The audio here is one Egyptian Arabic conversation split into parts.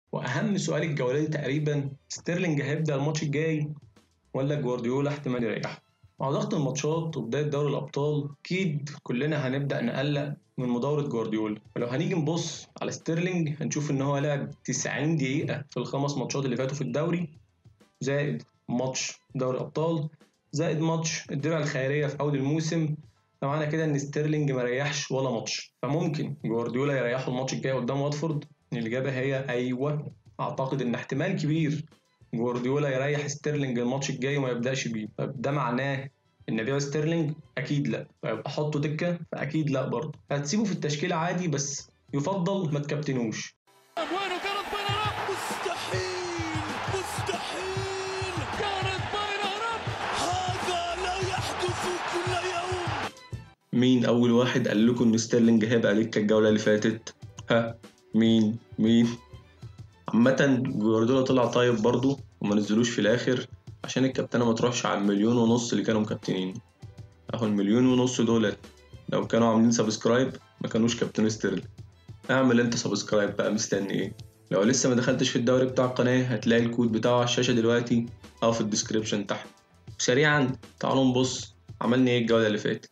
واهم سؤال الجوله دي تقريبا ستيرلينج هيبدا الماتش الجاي ولا جوارديولا احتمال يريحه مع ضغط الماتشات وبدايه دوري الابطال اكيد كلنا هنبدا نقلق من مداوره جوارديولا ولو هنيجي نبص على ستيرلينج هنشوف ان هو لعب 90 دقيقه في الخمس ماتشات اللي فاتوا في الدوري زائد ماتش دوري الابطال زائد ماتش الدرع الخيريه في اول الموسم فمعنى كده ان ستيرلينج ما ريحش ولا ماتش فممكن جوارديولا يريحه الماتش الجاي قدام واتفورد الاجابه هي ايوه اعتقد ان احتمال كبير جوارديولا يريح ستيرلينج الماتش الجاي وما يبداش بيه طب ده معناه ان ابيع ستيرلينج اكيد لا طيب احطه دكه فاكيد لا برضه هتسيبه في التشكيله عادي بس يفضل ما تكابتنوش مستحيل مستحيل كانت بينهم هذا لا يحدث كل يوم مين اول واحد قال لكم ان ستيرلينج هيبقى دكه الجوله اللي فاتت ها مين مين عامة جوارديولا طلع طيب برضه وما نزلوش في الآخر عشان الكابتنة ما تروحش على المليون ونص اللي كانوا مكابتنين أهو المليون ونص دول لو كانوا عاملين سبسكرايب ما كانوش كابتن ستيرلينج اعمل انت سبسكرايب بقى مستني ايه لو لسه ما دخلتش في الدوري بتاع القناة هتلاقي الكود بتاعه على الشاشة دلوقتي أو في الديسكريبشن تحت وسريعا تعالوا نبص عملنا ايه الجولة اللي فاتت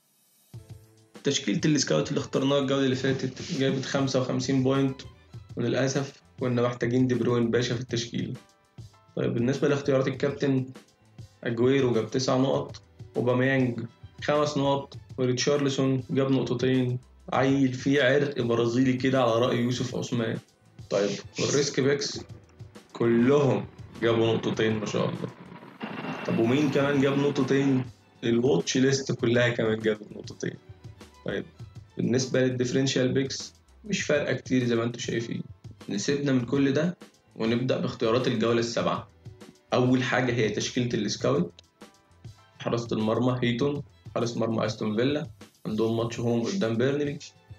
تشكيلة السكاوت اللي اخترناها الجولة اللي فاتت جابت 55 بوينت وللأسف كنا محتاجين دي بروين باشا في التشكيل طيب بالنسبة لاختيارات الكابتن أجويرو جاب 9 نقط وباميانج خمس نقط وريتشارلسون جاب نقطتين عيل فيه عرق برازيلي كده على رأي يوسف عثمان طيب والريسك بيكس كلهم جابوا نقطتين ما شاء الله طب ومين كمان جاب نقطتين الواتش ليست كلها كمان جابت نقطتين طيب بالنسبة للديفرنشال بيكس مش فارقة كتير زي ما انتوا شايفين نسيبنا من كل ده ونبدأ باختيارات الجولة السبعة أول حاجة هي تشكيلة السكاوت حراسة المرمى هيتون حارس مرمى أستون فيلا عندهم ماتش هوم قدام بيرنلي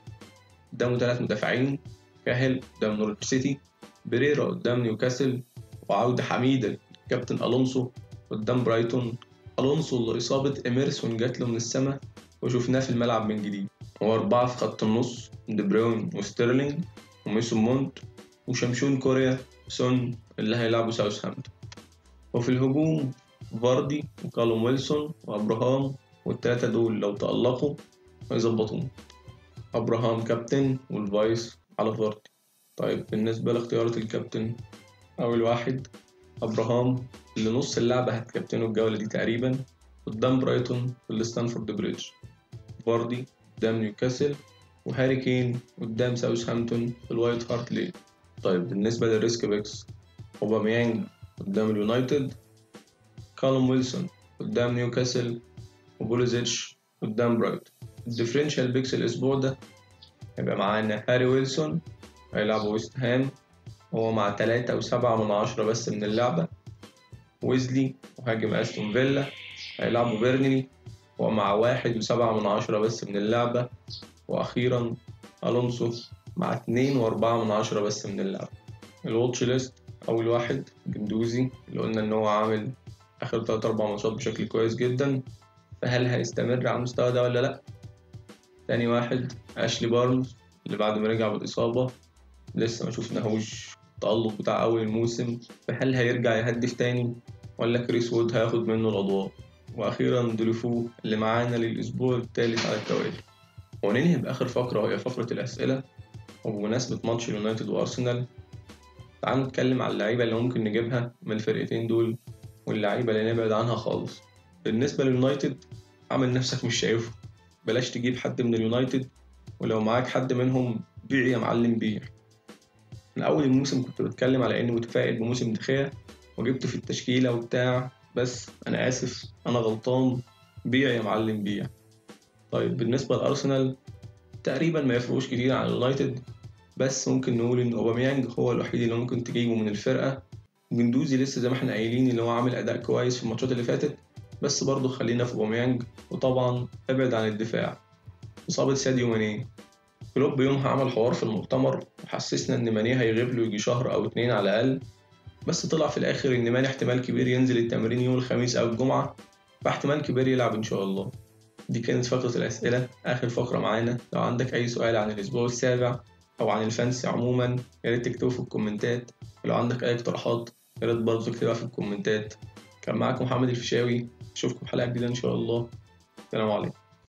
قدامه ثلاث مدافعين كاهل قدام نورwich سيتي بريرا قدام نيوكاسل وعودة حميدة كابتن ألونسو قدام برايتون ألونسو اللي إصابة إميرسون جات له من السما وشفناه في الملعب من جديد وأربعة في خط النص دي بروين وستيرلينج وميسون مونت وشمشون كوريا سون اللي هيلعبوا ساوثهامبتون وفي الهجوم فاردي وكالوم ويلسون وأبراهام والتلاتة دول لو تألقوا هيظبطوهم أبراهام كابتن والفايس على فاردي طيب بالنسبة لاختيارات الكابتن أول واحد أبراهام اللي نص اللعبة هتكابتنه الجولة دي تقريبا قدام برايتون في الستانفورد بريدج فاردي قدام نيوكاسل وهاري كين قدام ساوثهامبتون في الوايت هارت ليج طيب بالنسبة للريسك بيكس أوباميانج قدام اليونايتد كالوم ويلسون قدام نيوكاسل وبوليزيتش قدام برايتون الديفرنشال بيكس الأسبوع ده هيبقى معانا هاري ويلسون هيلعب ويست هام هو مع تلاتة وسبعة من عشرة بس من اللعبة ويزلي مهاجم أستون فيلا هيلعبوا بيرنلي ومع واحد وسبعة من عشرة بس من اللعبة وأخيرا ألونسو مع اتنين وأربعة من عشرة بس من اللعبة الواتش ليست أول واحد جندوزي اللي قلنا إن هو عامل آخر تلات أربع ماتشات بشكل كويس جدا فهل هيستمر على المستوى ده ولا لأ؟ تاني واحد أشلي بارنز اللي بعد ما رجع بالإصابة لسه ما شفناهوش التألق بتاع أول الموسم فهل هيرجع يهدف تاني ولا كريس وود هياخد منه الأضواء وأخيرا دوليفو اللي معانا للأسبوع الثالث على التوالي وننهي بآخر فقرة وهي فقرة الأسئلة وبمناسبة ماتش اليونايتد وأرسنال تعالوا نتكلم على اللعيبة اللي ممكن نجيبها من الفرقتين دول واللعيبة اللي نبعد عنها خالص بالنسبة لليونايتد عامل نفسك مش شايفه بلاش تجيب حد من اليونايتد ولو معاك حد منهم بيع يا معلم بيع من أول الموسم كنت بتكلم على إني متفائل بموسم دخيا وجبته في التشكيلة وبتاع بس أنا آسف أنا غلطان بيع يا معلم بيع طيب بالنسبة لأرسنال تقريبا ما يفرقوش كتير عن اليونايتد بس ممكن نقول إن أوباميانج هو الوحيد اللي ممكن تجيبه من الفرقة جندوزي لسه زي ما احنا قايلين اللي هو عامل أداء كويس في الماتشات اللي فاتت بس برضه خلينا في أوباميانج وطبعا ابعد عن الدفاع إصابة ساديو ماني كلوب يومها عمل حوار في المؤتمر وحسسنا إن ماني هيغيب له يجي شهر أو اتنين على الأقل بس طلع في الآخر إن ماني احتمال كبير ينزل التمرين يوم الخميس أو الجمعة فاحتمال كبير يلعب إن شاء الله دي كانت فقرة الأسئلة آخر فقرة معانا لو عندك أي سؤال عن الأسبوع السابع او عن الفانسي عموما يا ريت تكتبوا في الكومنتات ولو عندك اي اقتراحات يا ريت برضه تكتبها في الكومنتات كان معاكم محمد الفيشاوي اشوفكم في حلقه جديده ان شاء الله السلام عليكم